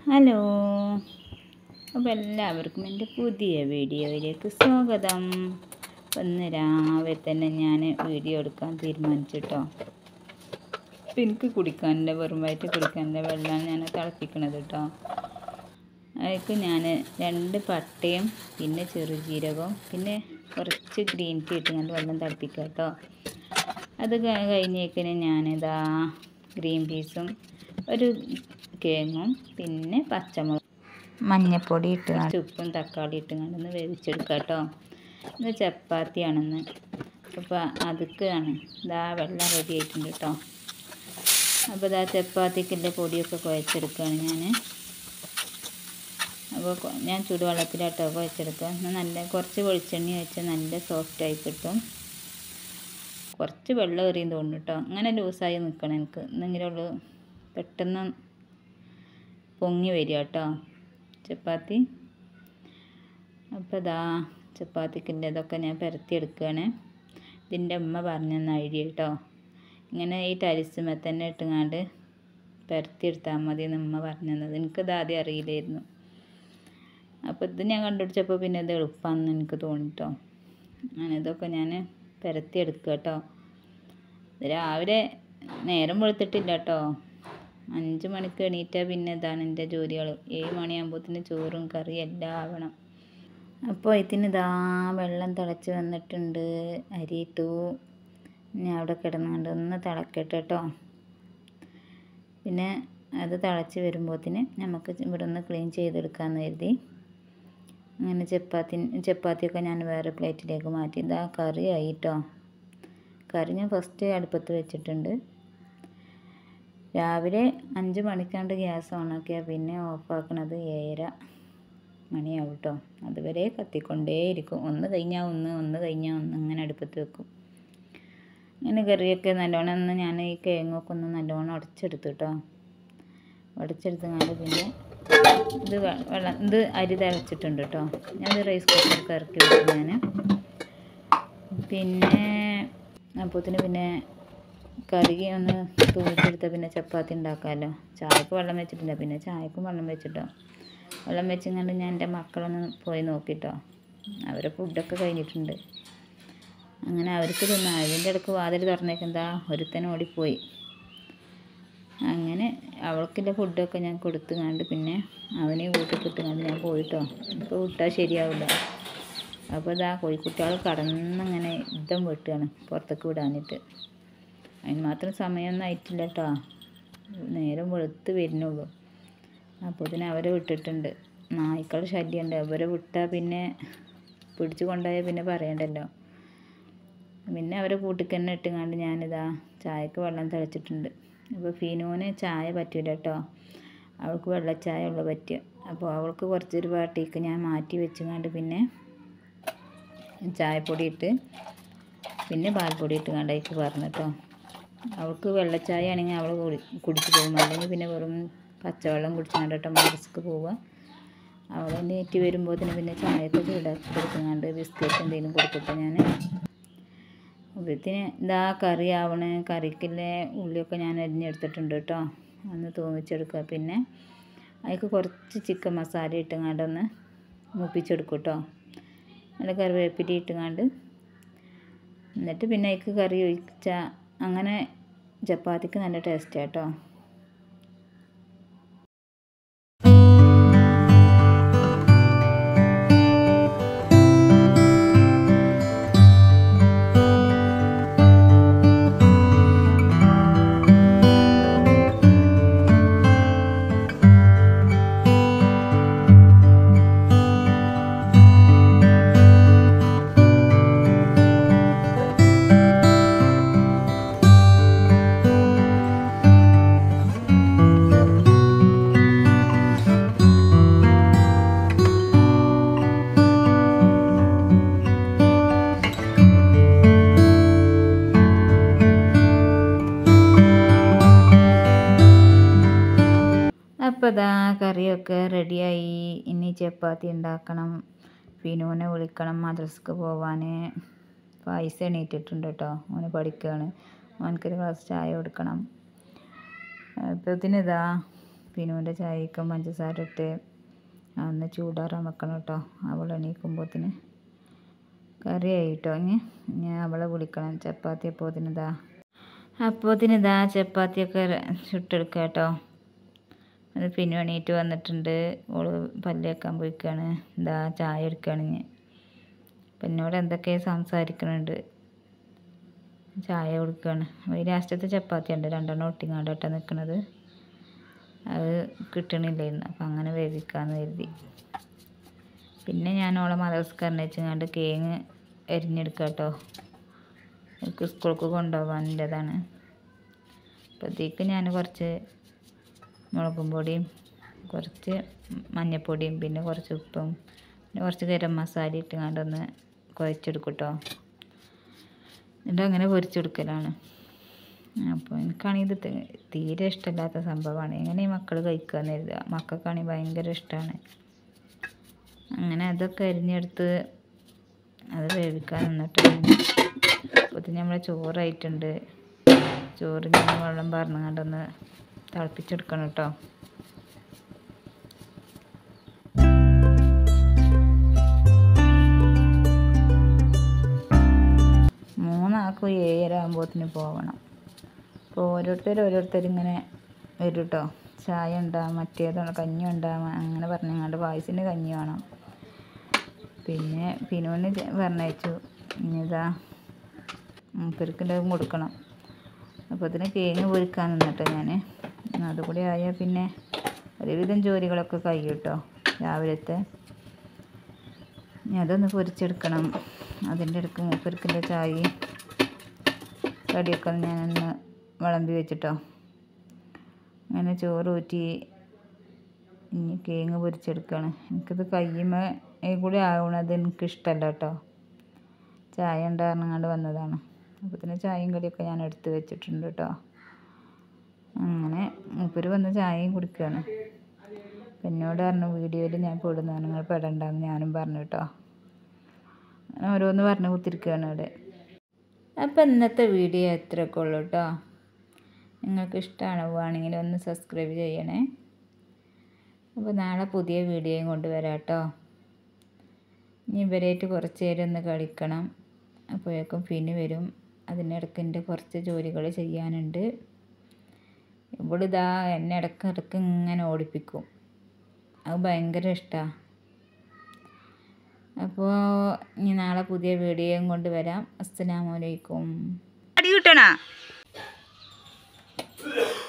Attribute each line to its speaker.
Speaker 1: hello അപ്പോൾ എല്ലാവർക്കും എൻ്റെ പുതിയ വീഡിയോയിലേക്ക് സ്വാഗതം അപ്പോൾ ഇന്ന് രാവിലെ തന്നെ ഞാൻ വീഡിയോ എടുക്കാൻ തീരുമാനിച്ചിട്ടോ അപ്പോൾ എനിക്ക് കുടിക്കാനുള്ള വെറും വയറ്റ് കുടിക്കാനുള്ള വെള്ളമാണ് ഞാൻ തിളപ്പിക്കണത് കേട്ടോ അതിലേക്ക് ഞാൻ രണ്ട് പട്ടയും പിന്നെ ചെറുജീരകവും പിന്നെ കുറച്ച് ഗ്രീൻ ടീ ഇട്ടുകൊണ്ട് വെള്ളം തിളപ്പിക്കുക കേട്ടോ അത് കഴിഞ്ഞേക്കിന് ഞാനിതാ ഗ്രീൻ പീസും ഒരു കേങ്ങും പിന്നെ പച്ചമുളക് മഞ്ഞൾപ്പൊടി ഇട്ട് ഉപ്പും തക്കാളി ഇട്ട് ഒന്ന് വേവിച്ചെടുക്കുക കേട്ടോ ഇത് ചപ്പാത്തിയാണെന്ന് അപ്പോൾ അതൊക്കെയാണ് ഇതാ വെള്ളം റെഡി ആയിട്ടുണ്ട് കേട്ടോ അപ്പോൾ ഇതാ ചപ്പാത്തിക്കുള്ള പൊടിയൊക്കെ കുഴച്ചെടുക്കുകയാണ് ഞാൻ അപ്പോൾ ഞാൻ ചൂടുവെള്ളത്തിലാട്ടോ കുഴച്ചെടുക്കുക എന്നാൽ നല്ല കുറച്ച് വെളിച്ചെണ്ണ വെച്ചാൽ നല്ല സോഫ്റ്റായി കിട്ടും കുറച്ച് വെള്ളം എറിയും തോന്നുന്നു കേട്ടോ അങ്ങനെ ലൂസായി നിൽക്കണം എനിക്ക് എന്തെങ്കിലും പെട്ടെന്ന് പൊങ്ങി വരിക കേട്ടോ ചപ്പാത്തി അപ്പോൾ ഇതാ ചപ്പാത്തിക്കിൻ്റെ ഇതൊക്കെ ഞാൻ പരത്തിയെടുക്കുകയാണ് ഇതിൻ്റെ അമ്മ പറഞ്ഞു തന്ന ഐഡിയ കേട്ടോ ഇങ്ങനെ ഈ ടലിസുമേ തന്നെ ഇട്ടുങ്ങാണ്ട് പരത്തിയെടുത്താൽ മതി എന്ന് അമ്മ പറഞ്ഞു തന്നത് എനിക്കത് ആദ്യം അറിയില്ലായിരുന്നു അപ്പോൾ ഇത് ഞാൻ കണ്ടുപിടിച്ചപ്പോൾ പിന്നെ ഇത് എളുപ്പമാണെന്ന് എനിക്ക് തോന്നിട്ടോ അങ്ങനെ ഇതൊക്കെ ഞാൻ പരത്തിയെടുക്കുക കേട്ടോ രാവിലെ നേരം വെളുത്തിട്ടില്ല കേട്ടോ അഞ്ച് മണിക്ക് എണീറ്റാൽ പിന്നെ ഇതാണ് എൻ്റെ ജോലികൾ ഏഴ് മണിയാകുമ്പോഴത്തേന് ചോറും കറിയും എല്ലാം ആവണം അപ്പോൾ ഇതിന് ഇതാ വെള്ളം തിളച്ച് വന്നിട്ടുണ്ട് അരി ഇട്ടു ഞാൻ അവിടെ കിടന്നുകൊണ്ട് ഒന്ന് തിളക്കട്ടെ കേട്ടോ പിന്നെ അത് തിളച്ച് വരുമ്പോഴത്തേന് നമുക്ക് ഇവിടെ ഒന്ന് ക്ലീൻ ചെയ്തെടുക്കാമെന്ന് കരുതി അങ്ങനെ ചപ്പാത്തി ചപ്പാത്തിയൊക്കെ ഞാൻ വേറെ പ്ലേറ്റിലേക്ക് മാറ്റി ഇതാ കറി ആയി കേട്ടോ കറി ഞാൻ ഫസ്റ്റ് അടുപ്പത്ത് വെച്ചിട്ടുണ്ട് രാവിലെ അഞ്ച് മണിക്കാണ്ട് ഗ്യാസ് ഓണാക്കിയാൽ പിന്നെ ഓഫാക്കണത് ഏഴര മണിയാവും കേട്ടോ അതുവരെ കത്തിക്കൊണ്ടേയിരിക്കും ഒന്ന് കഴിഞ്ഞാൽ ഒന്ന് ഒന്ന് കഴിഞ്ഞാൽ ഒന്ന് അങ്ങനെ അടുപ്പത്ത് വെക്കും ഇങ്ങനെ കറിയൊക്കെ നല്ലോണം ഒന്ന് ഞാൻ ഈ കിഴങ്ങൊക്കെ ഒന്ന് നല്ലോണം ഉടച്ചെടുത്തു കേട്ടോ ഉടച്ചെടുത്തങ്ങാണ്ട് പിന്നെ ഇത് വെള്ളം ഇത് അരി തിളച്ചിട്ടുണ്ട് കേട്ടോ ഞാനത് റൈസ് കുക്കർക്ക് ഇറക്കി വെച്ചു ഞാൻ പിന്നെ അപ്പോത്തിന് പിന്നെ കറി ഒന്ന് തൂക്കിയെടുത്താൽ പിന്നെ ചപ്പാത്തി ഉണ്ടാക്കാമല്ലോ ചായക്ക് വെള്ളം വെച്ചിട്ടില്ല പിന്നെ ചായക്കും വെള്ളം വെച്ചിട്ടോ വെള്ളം വെച്ചിങ്ങാണ്ട് ഞാൻ എൻ്റെ മക്കളൊന്ന് പോയി നോക്കിട്ടോ അവരെ ഫുഡൊക്കെ കഴിഞ്ഞിട്ടുണ്ട് അങ്ങനെ അവർക്ക് തിന്നാ അതിൻ്റെ ഇടയ്ക്ക് വാതിൽ തുറന്നേക്കെന്താ ഒരുത്തൻ ഓടിപ്പോയി അങ്ങനെ അവൾക്കുള്ള ഫുഡൊക്കെ ഞാൻ കൊടുത്തുങ്ങാണ്ട് പിന്നെ അവനെ കൂട്ടി കിട്ടുങ്ങാണ്ട് ഞാൻ പോയിട്ടോ ഇപ്പോൾ വിട്ടാൽ ശരിയാവില്ല അപ്പോൾ ഇതാ കോഴിക്കുട്ടികൾ കടന്നിങ്ങനെ യുദ്ധം വെട്ടുകയാണ് പുറത്തേക്ക് വിടാനിട്ട് അതിന് മാത്രം സമയമൊന്നും ആയിട്ടില്ല കേട്ടോ നേരം വെളുത്ത് വരുന്നുള്ളൂ അപ്പോൾ ഇതിന് അവരെ വിട്ടിട്ടുണ്ട് നായ്ക്കളുടെ ശല്യമുണ്ട് അവരെ വിട്ടാൽ പിന്നെ പിടിച്ചു കൊണ്ടുപോയാൽ പിന്നെ പറയണ്ടല്ലോ പിന്നെ അവരെ കൂട്ടിക്ക് തന്നെ ഇട്ടുങ്ങാണ്ട് ഞാനിതാ ചായക്ക് വെള്ളം തിളച്ചിട്ടുണ്ട് അപ്പോൾ ഫിനോന് ചായ പറ്റില്ല കേട്ടോ അവൾക്ക് വെള്ളച്ചായ ഉള്ള പറ്റുക അപ്പോൾ അവൾക്ക് കുറച്ചൊരു പാട്ടിക്ക് ഞാൻ മാറ്റി വെച്ചുങ്ങാണ്ട് പിന്നെ ചായപ്പൊടി ഇട്ട് പിന്നെ പാൽപ്പൊടി ഇട്ട് കണ്ടേക്ക് പറഞ്ഞിട്ടോ അവൾക്ക് വെള്ളച്ചായ ആണെങ്കിൽ അവൾ കുടി കുടിച്ച് പോകും അല്ലെങ്കിൽ പിന്നെ വെറും പച്ചവെള്ളം കുടിച്ചാണ്ട് കേട്ടോ മദ്രസക്ക് പോവുക അവളെ നീറ്റ് വരുമ്പോഴത്തേന് പിന്നെ ചായയൊക്കെ ചൂടാക്കി കൊടുക്കുന്നുണ്ട് ബിസ്ക്കറ്റ് എന്തെങ്കിലും കൊടുത്തിട്ട് ഞാൻ അപ്പോഴത്തേന് ഇതാ കറി ആവണ കറിക്കുള്ള ഉള്ളിയൊക്കെ ഞാൻ അരിഞ്ഞെടുത്തിട്ടുണ്ട് കേട്ടോ ഒന്ന് തൂമിച്ചെടുക്കുക പിന്നെ അതിലേക്ക് കുറച്ച് ചിക്കൻ മസാല ഇട്ടുങ്ങാണ്ടൊന്ന് മൂപ്പിച്ചെടുക്കും കേട്ടോ നല്ല കറിവേപ്പില ഇട്ടുങ്ങാണ്ട് എന്നിട്ട് പിന്നെ അതിലേക്ക് കറി ഒഴിച്ചാൽ അങ്ങനെ ചപ്പാത്തിക്ക് നല്ല ടേസ്റ്റാണ് കേട്ടോ അപ്പോൾ ഇതാ കറിയൊക്കെ റെഡിയായി ഇനി ചപ്പാത്തി ഉണ്ടാക്കണം ഫിനൂനെ വിളിക്കണം മദ്രസക്ക് പോവാൻ പൈസ എണീറ്റിട്ടുണ്ട് കേട്ടോ ഓന് പഠിക്കുകയാണ് ഓനക്കൊരു ഗ്ലാസ് ചായ കൊടുക്കണം അപ്പോൾ ഇതിനിതാ പിനുവിൻ്റെ ചായക്കും പഞ്ചസാര ഇട്ട് അന്ന് ചൂടാറാൻ വെക്കണം കേട്ടോ അവൾ എണീക്കുമ്പോത്തിന് കറിയായി കേട്ടോ ഇനി ഞാൻ അവളെ വിളിക്കണം ചപ്പാത്തി അപ്പോത്തിന് ഇതാ അപ്പോത്തിന് ഇതാ ചപ്പാത്തിയൊക്കെ ചുട്ടെടുക്കുക കേട്ടോ അത് പിന്നെ എണീറ്റ് വന്നിട്ടുണ്ട് ഓള് പല്ലേക്കാൻ പോയിക്കാണ് ഇതാ ചായ എടുക്കുകയാണ് ഞാൻ അപ്പം എന്നോട് എന്തൊക്കെ സംസാരിക്കുന്നുണ്ട് ചായ കൊടുക്കുകയാണ് ഈ ലാസ്റ്റത്തെ ചപ്പാത്തി ഉണ്ട് രണ്ടെണ്ണം ഒട്ടിങ്ങാണ്ടോട്ടാ നിൽക്കുന്നത് അത് കിട്ടണില്ലായിരുന്നു അപ്പം അങ്ങനെ വേവിക്കാമെന്ന് കരുതി പിന്നെ ഞാൻ ഓളെ മദർസ്കറിനെ വെച്ചങ്ങാണ്ട് കേങ്ങ് എരിഞ്ഞെടുക്കുക കേട്ടോ എനിക്ക് സ്കൂൾക്ക് കൊണ്ടുപോകാനുള്ളതാണ് അപ്പോഴത്തേക്ക് ഞാൻ കുറച്ച് മുളകും പൊടിയും കുറച്ച് മഞ്ഞൾപ്പൊടിയും പിന്നെ കുറച്ച് ഉപ്പും പിന്നെ കുറച്ച് ഗരം മസാല ഇട്ടുകൊണ്ട് ഒന്ന് കുഴച്ചെടുക്കും കേട്ടോ എന്നിട്ട് അങ്ങനെ പൊരിച്ചെടുക്കലാണ് അപ്പോൾ എനിക്കാണെങ്കിൽ ഇത് തി- തീരെ ഇഷ്ടമില്ലാത്ത സംഭവമാണ് എങ്ങനെ ഈ മക്കൾ കഴിക്കാന്ന് കരുതുക മക്കൾക്കാണെങ്കിൽ ഭയങ്കര ഇഷ്ടമാണ് അങ്ങനെ അതൊക്കെ അരിഞ്ഞെടുത്ത് അത് വേവിക്കാൻ നിന്നിട്ട് അപ്പോൾ നമ്മളെ ചോറായിട്ടുണ്ട് ചോറ് ഞാൻ വെള്ളം പറഞ്ഞുകൊണ്ടൊന്ന് തിളപ്പിച്ചെടുക്കണം കേട്ടോ മൂന്നാൾക്കും ഏഴര ആകുമ്പോഴത്തിന് പോകണം അപ്പോൾ ഓരോരുത്തർ ഓരോരുത്തർ ഇങ്ങനെ വരും കേട്ടോ ചായ ഉണ്ടാവും മറ്റേതാണ് കഞ്ഞി ഉണ്ടാവും അങ്ങനെ പറഞ്ഞങ്ങാണ്ട് പായസിൻ്റെ കഞ്ഞി വേണം പിന്നെ പിനുവിന് പറഞ്ഞയച്ചു ഇനി ഇതാ മൂപ്പർക്കിൻ്റെ കൊടുക്കണം അപ്പോൾ അതിന് കേങ്ങ് പൊരിക്കാൻ നിന്നിട്ട് ഞാൻ അതുകൂടി ആയാൽ പിന്നെ ഒരുവിധം ജോലികളൊക്കെ കഴിയും കേട്ടോ രാവിലത്തെ ഇനി അതൊന്ന് പൊരിച്ചെടുക്കണം അതിൻ്റെ ഇടയ്ക്ക് മൂപ്പർക്കിൻ്റെ ചായയും കടിയൊക്കെ ഞാനൊന്ന് വിളമ്പി വെച്ചിട്ടോ അങ്ങനെ ചോറ് ഊറ്റി ഇനി കേങ്ങ് പൊരിച്ചെടുക്കുകയാണ് എനിക്കിത് കയ്യുമ്മേ കൂടി ആവണത് എനിക്കിഷ്ടമല്ല കേട്ടോ ചായ ഉണ്ടായിരുന്നങ്ങാണ്ട് വന്നതാണ് അപ്പോൾ തന്നെ ചായയും കടിയൊക്കെ ഞാൻ എടുത്ത് വെച്ചിട്ടുണ്ട് കേട്ടോ അങ്ങനെ മൂപ്പര് വന്ന് ചായയും കുടിക്കുകയാണ് അപ്പം എന്നോട് പറഞ്ഞു വീഡിയോയിൽ ഞാൻ പെടുന്നതാണ് നിങ്ങൾ പെടണ്ടെന്ന് ഞാനും പറഞ്ഞു കേട്ടോ അങ്ങനെ ഓരോന്ന് പറഞ്ഞ് കുത്തിരിക്കുകയാണ് അവിടെ അപ്പോൾ ഇന്നത്തെ വീഡിയോ എത്രയൊക്കെ ഉള്ളൂ കേട്ടോ നിങ്ങൾക്ക് ഇഷ്ടമാണോ വേണമെങ്കിൽ ഒന്ന് സബ്സ്ക്രൈബ് ചെയ്യണേ അപ്പോൾ നാളെ പുതിയ വീഡിയോയും കൊണ്ടുവരാം കേട്ടോ ഇനി ഇവരായിട്ട് കുറച്ച് നേരം ഒന്ന് കളിക്കണം അപ്പോഴേക്കും പിന്നെ വരും അതിനിടയ്ക്ക് എൻ്റെ കുറച്ച് ജോലികൾ ചെയ്യാനുണ്ട് ഇവളിതാ എന്നെ ഇടയ്ക്ക് ഇടയ്ക്ക് ഇങ്ങനെ ഓടിപ്പിക്കും അത് ഭയങ്കര ഇഷ്ടമാണ് അപ്പോൾ ഇനി നാളെ പുതിയ വീഡിയോയും കൊണ്ട് വരാം അസ്സലാമലൈക്കും അടി കിട്ടണ